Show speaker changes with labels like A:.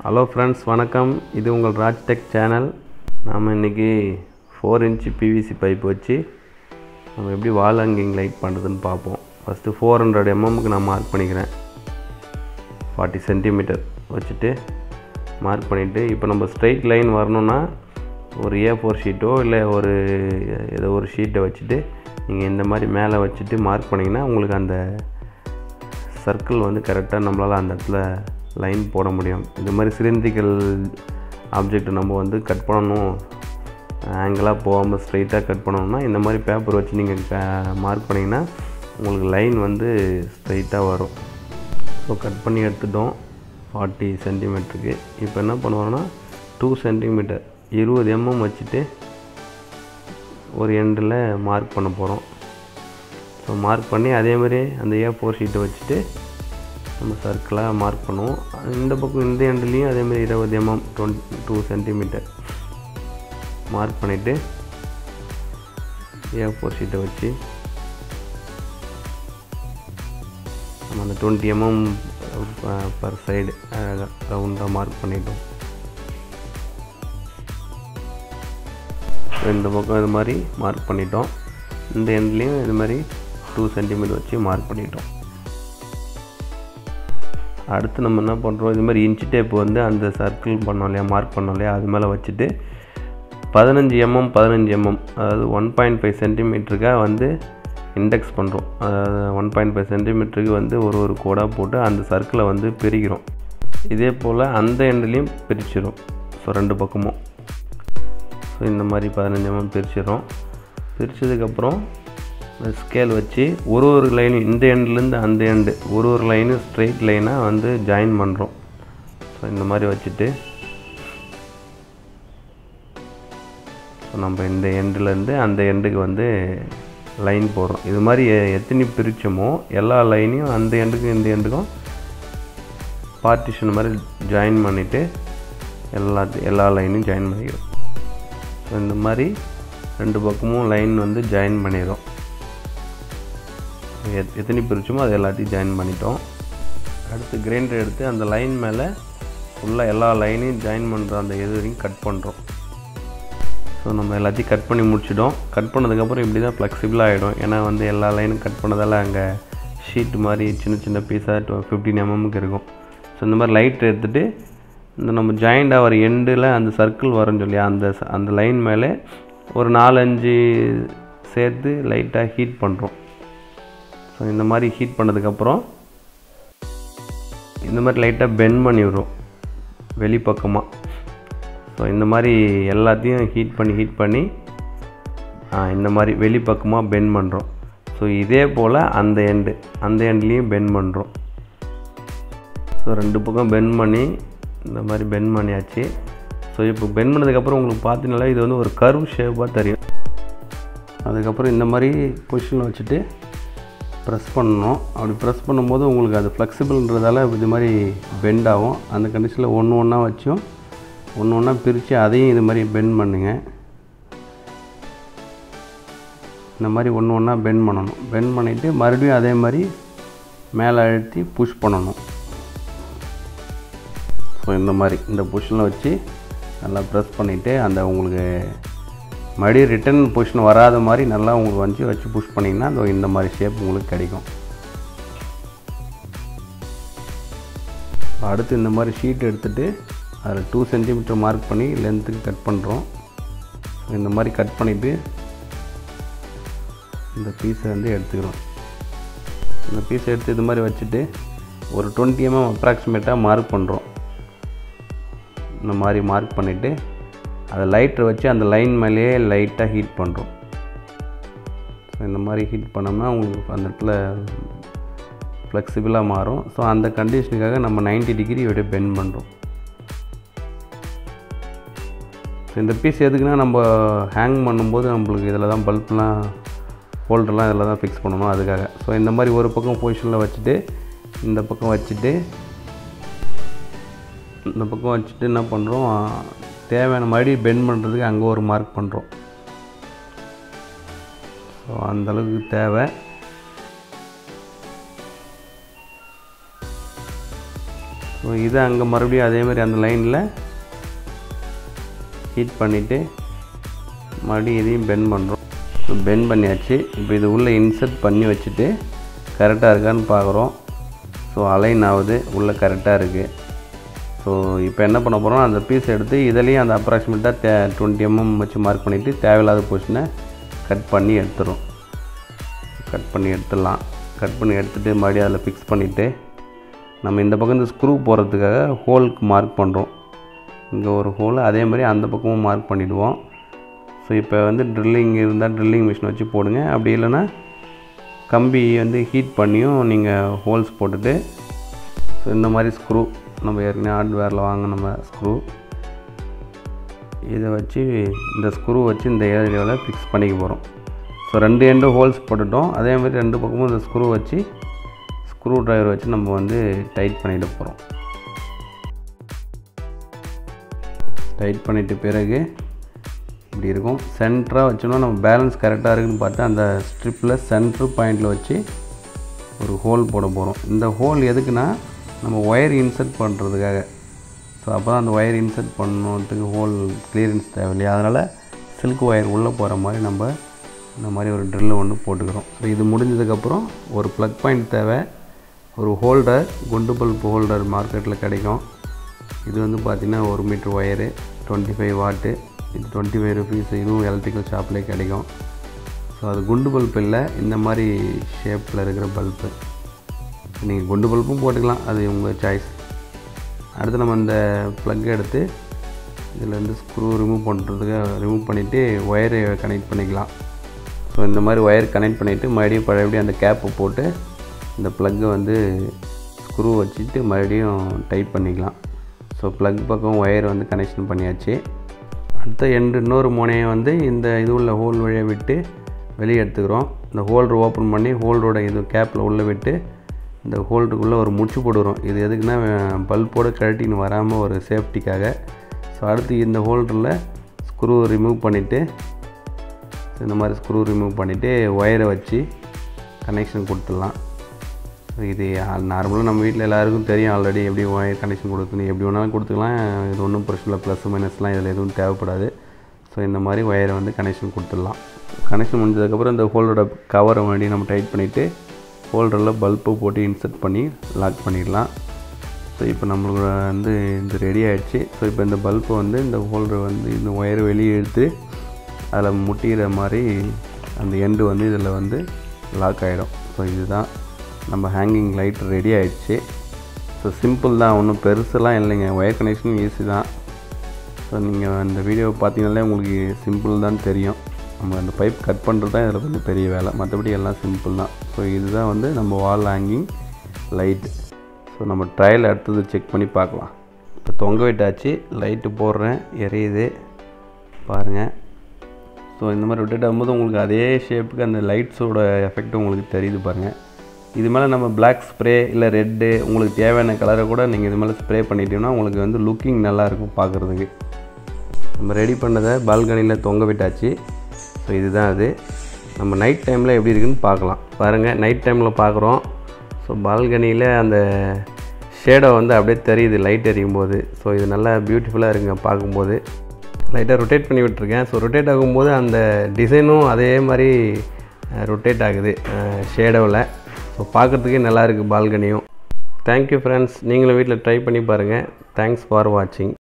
A: hello friends வணக்கம் இது உங்கள் ராஜ்டெக் சேனல் நாம் இன்றைக்கி ஃபோர் இன்ச்சு பிவிசி பைப் வச்சு நம்ம எப்படி வால் ஹேங்கிங் லைட் பண்ணுறதுன்னு பார்ப்போம் ஃபஸ்ட்டு ஃபோர் ஹண்ட்ரட் எம்எம்க்கு நான் மார்க் பண்ணிக்கிறேன் ஃபார்ட்டி சென்டிமீட்டர் வச்சுட்டு மார்க் பண்ணிவிட்டு இப்போ நம்ம ஸ்ட்ரைட் லைன் வரணுன்னா ஒரு ஏ ஃபோர் ஷீட்டோ இல்லை ஒரு ஏதோ ஒரு ஷீட்டை வச்சுட்டு நீங்கள் இந்த மாதிரி மேலே வச்சுட்டு மார்க் பண்ணிங்கன்னா உங்களுக்கு அந்த சர்க்கிள் வந்து கரெக்டாக நம்மளால் அந்த இடத்துல லைன் போட முடியும் இந்த மாதிரி சிலிண்ட்ரிக்கல் ஆப்ஜெக்ட் நம்ம வந்து கட் பண்ணணும் ஆங்கிளாக போகாமல் ஸ்ட்ரைட்டாக கட் பண்ணணும்னா இந்த மாதிரி பேப்பர் வச்சு நீங்கள் மார்க் பண்ணிங்கன்னா உங்களுக்கு லைன் வந்து ஸ்ட்ரைட்டாக வரும் ஸோ கட் பண்ணி எடுத்துட்டோம் ஃபார்ட்டி சென்டிமீட்டருக்கு இப்போ என்ன பண்ணுவோம்னா டூ சென்டிமீட்டர் இருபது எம்எம் வச்சுட்டு ஒரு எண்டில் மார்க் பண்ண போகிறோம் ஸோ மார்க் பண்ணி அதேமாதிரி அந்த ஏ ஃபோர் ஷீட்டை வச்சுட்டு நம்ம சர்க்கிளாக மார்க் பண்ணுவோம் இந்த பக்கம் இந்த எண்ட்லேயும் அதேமாதிரி இருபது MM twenty two centimetre mark பண்ணிவிட்டு ஏ ஃபோர் ஷீட்டை வச்சு நம்ம அந்த டுவெண்ட்டி எம்எம் பர் சைடு ரவுண்டாக மார்க் பண்ணிட்டோம் இந்த பக்கம் இது மாதிரி மார்க் பண்ணிட்டோம் இந்த எண்ட்லேயும் இது மாதிரி டூ சென்டிமீட்டர் வச்சு மார்க் பண்ணிட்டோம் அடுத்து நம்ம என்ன பண்ணுறோம் இது மாதிரி இன்ச்சு டேப் வந்து அந்த சர்க்கிள் பண்ணோம் இல்லையா மார்க் பண்ணோம் இல்லையா அது மேலே வச்சுட்டு பதினஞ்சு எம்எம் பதினஞ்சு எம்எம் அதாவது ஒன் பாயிண்ட் ஃபைவ் சென்டிமீட்டருக்காக வந்து இண்டெக்ஸ் பண்ணுறோம் அதாவது ஒன் பாயிண்ட் ஃபைவ் சென்டிமீட்டருக்கு வந்து ஒரு ஒரு கோடாக போட்டு அந்த சர்க்கிளை வந்து பிரிக்கிறோம் இதே போல் அந்த எண்ட்லேயும் பிரிச்சிடும் ஸோ ரெண்டு பக்கமும் ஸோ இந்த மாதிரி பதினஞ்சு எம்எம் பிரிச்சிடும் பிரித்ததுக்கப்புறம் ஸ்கேல் வச்சு ஒரு ஒரு லைனும் இந்த எண்ட்லேருந்து அந்த எண்டு ஒரு ஒரு லைனும் ஸ்ட்ரெயிட் லைனாக வந்து ஜாயின் பண்ணுறோம் ஸோ இந்த மாதிரி வச்சுட்டு ஸோ நம்ம இந்த எண்டுலேருந்து அந்த எண்டுக்கு வந்து லைன் போடுறோம் இது மாதிரி எத்தனை பிரித்தோமோ எல்லா லைனையும் அந்த எண்டுக்கும் இந்த எண்டுக்கும் பார்ட்டிஷன் மாதிரி ஜாயின் பண்ணிவிட்டு எல்லாத்தையும் எல்லா லைனையும் ஜாயின் பண்ணிக்கிறோம் ஸோ இந்த மாதிரி ரெண்டு பக்கமும் லைன் வந்து ஜாயின் பண்ணிடும் எத் எத்தனை பிரிச்சோமோ அது எல்லாத்தையும் ஜாயின் பண்ணிட்டோம் அடுத்து கிரைண்டர் எடுத்து அந்த லைன் மேலே ஃபுல்லாக எல்லா லைனையும் ஜாயின் பண்ணுற அந்த இது வரைக்கும் கட் பண்ணுறோம் ஸோ நம்ம எல்லாத்தையும் கட் பண்ணி முடிச்சிட்டோம் கட் பண்ணதுக்கப்புறம் இப்படி தான் ஃப்ளெக்சிபிளாக ஆகிடும் ஏன்னா வந்து எல்லா லைனும் கட் பண்ணதால் அங்கே ஷீட் மாதிரி சின்ன சின்ன பீஸாக டூ ஃபிஃப்டின் எம்எம்க்கு இருக்கும் ஸோ இந்த மாதிரி லைட் எடுத்துகிட்டு இந்த நம்ம ஜாயிண்ட் ஆகிற எண்டில் அந்த சர்க்கிள் வரும் சொல்லியா அந்த அந்த லைன் மேலே ஒரு நாலஞ்சு சேர்த்து லைட்டாக ஹீட் பண்ணுறோம் ஸோ இந்த மாதிரி ஹீட் பண்ணதுக்கப்புறம் இந்த மாதிரி லைட்டாக பெண்ட் பண்ணி விடுறோம் வெளிப்பக்கமாக ஸோ இந்த மாதிரி எல்லாத்தையும் ஹீட் பண்ணி ஹீட் பண்ணி இந்த மாதிரி வெளிப்பக்கமாக பெண்ட் பண்ணுறோம் ஸோ இதே போல் அந்த எண்டு அந்த எண்ட்லேயும் பெண்ட் பண்ணுறோம் ஸோ ரெண்டு பக்கம் பெண்ட் பண்ணி இந்த மாதிரி பெண்ட் பண்ணியாச்சு ஸோ இப்போ பெண்ட் பண்ணதுக்கப்புறம் உங்களுக்கு பார்த்தீங்கன்னா இது வந்து ஒரு கர்வ் ஷேப்பாக தெரியும் அதுக்கப்புறம் இந்த மாதிரி பொசிஷனில் வச்சுட்டு ப்ரெஸ் பண்ணணும் அப்படி ப்ரெஸ் பண்ணும்போது உங்களுக்கு அது ஃப்ளெக்சிபிள்ன்றதால இது மாதிரி பெண்ட் ஆகும் அந்த கண்டிஷனில் ஒன்று ஒன்றா வச்சும் ஒன்று ஒன்றா பிரித்து அதையும் இது மாதிரி பெண்ட் பண்ணுங்கள் இந்த மாதிரி ஒன்று ஒன்றா பெண்ட் பண்ணணும் பெண்ட் பண்ணிவிட்டு மறுபடியும் அதே மாதிரி மேலே அழுத்தி புஷ் பண்ணணும் ஸோ இந்த மாதிரி இந்த பொசிஷனில் வச்சு நல்லா ப்ரெஸ் பண்ணிவிட்டு அந்த உங்களுக்கு மறுபடியும் ரிட்டன் பொசிஷன் வராத மாதிரி நல்லா உங்களுக்கு வந்து வச்சு புஷ் பண்ணிங்கன்னா அந்த இந்த மாதிரி ஷேப் உங்களுக்கு கிடைக்கும் அடுத்து இந்த மாதிரி ஷீட் எடுத்துகிட்டு அதில் டூ சென்டிமீட்டர் மார்க் பண்ணி லென்த்துக்கு கட் பண்ணுறோம் இந்த மாதிரி கட் பண்ணிவிட்டு இந்த பீஸை வந்து எடுத்துக்கிறோம் இந்த பீஸை எடுத்து இது மாதிரி வச்சுட்டு ஒரு டுவெண்ட்டி எம்எம் அப்ராக்சிமேட்டாக மார்க் பண்ணுறோம் இந்த மாதிரி மார்க் பண்ணிவிட்டு அதை லைட்டரை வச்சு அந்த லைன் மேலேயே லைட்டாக ஹீட் பண்ணுறோம் ஸோ இந்த மாதிரி ஹீட் பண்ணோம்னா உங்களுக்கு அந்த இடத்துல ஃப்ளெக்சிபிளாக மாறும் ஸோ அந்த கண்டிஷனுக்காக நம்ம நைன்ட்டி டிகிரி அப்படியே பெண்ட் பண்ணுறோம் ஸோ இந்த பீஸ் எதுக்குன்னா நம்ம ஹேங் பண்ணும்போது நம்மளுக்கு இதில் தான் பல்ப்லாம் ஹோல்டர்லாம் இதில் தான் ஃபிக்ஸ் பண்ணணும் அதுக்காக ஸோ இந்த மாதிரி ஒரு பக்கம் பொசிஷனில் வச்சுட்டு இந்த பக்கம் வச்சுட்டு இந்த பக்கம் வச்சுட்டு என்ன பண்ணுறோம் தேவையான மாதிரி பெண்ட் பண்ணுறதுக்கு அங்கே ஒரு மார்க் பண்ணுறோம் ஸோ அந்தளவுக்கு தேவை ஸோ இதை அங்கே மறுபடியும் அதே மாதிரி அந்த லைனில் ஹீட் பண்ணிவிட்டு மறுபடியும் இதையும் பெண்ட் பண்ணுறோம் ஸோ பெண்ட் பண்ணியாச்சு இப்போ இது உள்ளே இன்சர்ட் பண்ணி வச்சுட்டு கரெக்டாக இருக்கான்னு பார்க்குறோம் ஸோ அலைன் ஆகுது உள்ளே கரெக்டாக இருக்குது ஸோ இப்போ என்ன பண்ண போகிறோம் அந்த பீஸ் எடுத்து இதுலேயும் அந்த அப்ராக்சிமேட்டாக தே டுவெண்ட்டி எம்எம் வச்சு மார்க் பண்ணிவிட்டு தேவையில்லாத பொசிஷனை கட் பண்ணி எடுத்துடும் கட் பண்ணி எடுத்துடலாம் கட் பண்ணி எடுத்துகிட்டு மறுபடியும் அதில் ஃபிக்ஸ் பண்ணிவிட்டு நம்ம இந்த பக்கம் இந்த ஸ்க்ரூ போகிறதுக்காக ஹோலுக்கு மார்க் பண்ணுறோம் இங்கே ஒரு ஹோல் அதே மாதிரி அந்த பக்கமும் மார்க் பண்ணிவிடுவோம் ஸோ இப்போ வந்து ட்ரில்லிங் இருந்தால் ட்ரில்லிங் மிஷின் வச்சு போடுங்க அப்படி இல்லைன்னா கம்பி வந்து ஹீட் பண்ணியும் நீங்கள் ஹோல்ஸ் போட்டுட்டு ஸோ இந்த மாதிரி ஸ்க்ரூ நம்ம ஏற்கனவே ஹார்ட்வேரில் வாங்க நம்ம ஸ்க்ரூ இதை வச்சு இந்த ஸ்க்ரூ வச்சு இந்த ஏரியாவில் ஃபிக்ஸ் பண்ணிக்க போகிறோம் ஸோ ரெண்டு எண்டு ஹோல்ஸ் போட்டுட்டோம் அதே மாதிரி ரெண்டு பக்கமும் இந்த ஸ்க்ரூ வச்சு ஸ்க்ரூ ட்ரைவர் வச்சு நம்ம வந்து டைட் பண்ணிட்டு போகிறோம் டைட் பண்ணிட்ட பிறகு இப்படி இருக்கும் சென்டராக வச்சோன்னா நம்ம பேலன்ஸ் கரெக்டாக இருக்குன்னு பார்த்தா அந்த ஸ்ட்ரிப்பில் சென்ட்ரு பாயிண்டில் வச்சு ஒரு ஹோல் போட போகிறோம் இந்த ஹோல் எதுக்குன்னா நம்ம ஒயர் இன்சர்ட் பண்ணுறதுக்காக ஸோ அப்போ தான் அந்த ஒயர் இன்சர்ட் பண்ணுறதுக்கு ஹோல் கிளியரன்ஸ் தேவையில்லையா அதனால் சில்க் ஒயர் உள்ளே போகிற மாதிரி நம்ம இந்த மாதிரி ஒரு ட்ரில்லு ஒன்று போட்டுக்கிறோம் ஸோ இது முடிஞ்சதுக்கப்புறம் ஒரு ப்ளக் பாயிண்ட் தேவை ஒரு ஹோல்டர் குண்டு பல்ப் ஹோல்டர் மார்க்கெட்டில் கிடைக்கும் இது வந்து பார்த்திங்கன்னா ஒரு metre wire twenty five watt இது டுவெண்ட்டி ஃபைவ் ருபீஸ் இதுவும் எலக்ட்ரிக்கல் ஷாப்லேயே கிடைக்கும் ஸோ அது குண்டு பல்ப் இல்லை இந்த மாதிரி ஷேப்பில் இருக்கிற பல்ப்பு நீங்கள் குண்டு பல்பும் போட்டுக்கலாம் அது உங்கள் சாய்ஸ் அடுத்து நம்ம இந்த ப்ளக் எடுத்து இதில் இருந்து ஸ்க்ரூ ரிமூவ் பண்ணுறதுக்கு ரிமூவ் பண்ணிவிட்டு ஒயரை கனெக்ட் பண்ணிக்கலாம் ஸோ இந்த மாதிரி ஒயர் கனெக்ட் பண்ணிவிட்டு மறுபடியும் பழையபடி அந்த கேப்பை போட்டு இந்த ப்ளக்கை வந்து ஸ்க்ரூ வச்சுட்டு மறுபடியும் டைட் பண்ணிக்கலாம் ஸோ ப்ளக் பக்கம் ஒயர் வந்து கனெக்ஷன் பண்ணியாச்சு அடுத்த எண்டு இன்னொரு முனையை வந்து இந்த இது உள்ள ஹோல் வழியாக விட்டு வெளியே எடுத்துக்கிறோம் இந்த ஹோல்டர் ஓப்பன் பண்ணி ஹோல்டரோட இது கேப்பில் உள்ளே விட்டு இந்த ஹோல்டருக்குள்ளே ஒரு முடிச்சு போடுறோம் இது எதுக்குன்னா பல்போடு கழட்டின்னு வராமல் ஒரு சேஃப்டிக்காக ஸோ அடுத்து இந்த ஹோல்டரில் ஸ்க்ரூ ரிமூவ் பண்ணிவிட்டு இந்த மாதிரி ஸ்க்ரூ ரிமூவ் பண்ணிவிட்டு ஒயரை வச்சு கனெக்ஷன் கொடுத்துடலாம் இது நார்மலாக நம்ம வீட்டில் எல்லாருக்கும் தெரியும் ஆல்ரெடி எப்படி ஒயர் கனெக்ஷன் கொடுக்கணும் எப்படி வேணாலும் கொடுத்துக்கலாம் இது ஒன்றும் பிரச்சனை இல்லை ப்ளஸ் மைனஸ்லாம் இதில் எதுவும் தேவைப்படாது ஸோ இந்த மாதிரி ஒயரை வந்து கனெக்ஷன் கொடுத்துடலாம் கனெக்ஷன் முடிஞ்சதுக்கப்புறம் இந்த ஹோல்டரோட கவரை வேண்டி நம்ம டைட் பண்ணிவிட்டு ஹோல்டரில் பல்பை போட்டு இன்சர்ட் பண்ணி லாக் பண்ணிடலாம் ஸோ இப்போ நம்மளோட வந்து இது ரெடி ஆகிடுச்சு ஸோ இப்போ இந்த பல்பை வந்து இந்த ஹோல்டர் வந்து இந்த ஒயரை வெளியே எடுத்து அதில் முட்டிகிற மாதிரி அந்த எண்டு வந்து இதில் வந்து லாக் ஆகிடும் ஸோ இதுதான் நம்ம ஹேங்கிங் லைட் ரெடி ஆகிடுச்சு ஸோ சிம்பிள் தான் ஒன்றும் பெருசெல்லாம் இல்லைங்க ஒயர் கனெக்ஷன் ஈஸி தான் ஸோ நீங்கள் அந்த வீடியோவை பார்த்தீங்கனாலே உங்களுக்கு சிம்பிள் தான் தெரியும் நம்ம அந்த பைப் கட் பண்ணுறது தான் இதில் கொஞ்சம் பெரிய வேலை மற்றபடி எல்லாம் சிம்பிள் தான் ஸோ இதுதான் வந்து நம்ம வால் ஹேங்கிங் லைட் ஸோ நம்ம ட்ரையல் அடுத்தது செக் பண்ணி பார்க்கலாம் இப்போ தொங்க விட்டாச்சு லைட்டு போடுறேன் எரியுது பாருங்கள் ஸோ இந்த மாதிரி ரொட்டேட் ஆகும்போது உங்களுக்கு அதே ஷேப்புக்கு அந்த லைட்ஸோட எஃபெக்ட் உங்களுக்கு தெரியுது பாருங்கள் இது மேலே நம்ம பிளாக் ஸ்ப்ரே இல்லை ரெட்டு உங்களுக்கு தேவையான கலரை கூட நீங்கள் இது மேலே ஸ்ப்ரே பண்ணிட்டீங்கன்னா உங்களுக்கு வந்து லுக்கிங் நல்லாயிருக்கும் பார்க்குறதுக்கு நம்ம ரெடி பண்ணதை பால்கனியில் தொங்க விட்டாச்சு ஸோ இதுதான் அது நம்ம நைட் டைமில் எப்படி இருக்குன்னு பார்க்கலாம் பாருங்கள் நைட் டைமில் பார்க்குறோம் ஸோ பால்கனியில் அந்த ஷேடோ வந்து அப்படியே தெரியுது லைட் எரியும் போது ஸோ இது நல்லா பியூட்டிஃபுல்லாக இருக்குங்க பார்க்கும்போது லைட்டாக ரொட்டேட் பண்ணி விட்டுருக்கேன் ஸோ ரொட்டேட் ஆகும்போது அந்த டிசைனும் அதே மாதிரி ரொட்டேட் ஆகுது ஷேடோவில் ஸோ பார்க்குறதுக்கே நல்லா இருக்குது பால்கனியும் தேங்க்யூ ஃப்ரெண்ட்ஸ் நீங்களும் வீட்டில் ட்ரை பண்ணி பாருங்கள் தேங்க்ஸ் ஃபார் வாட்சிங்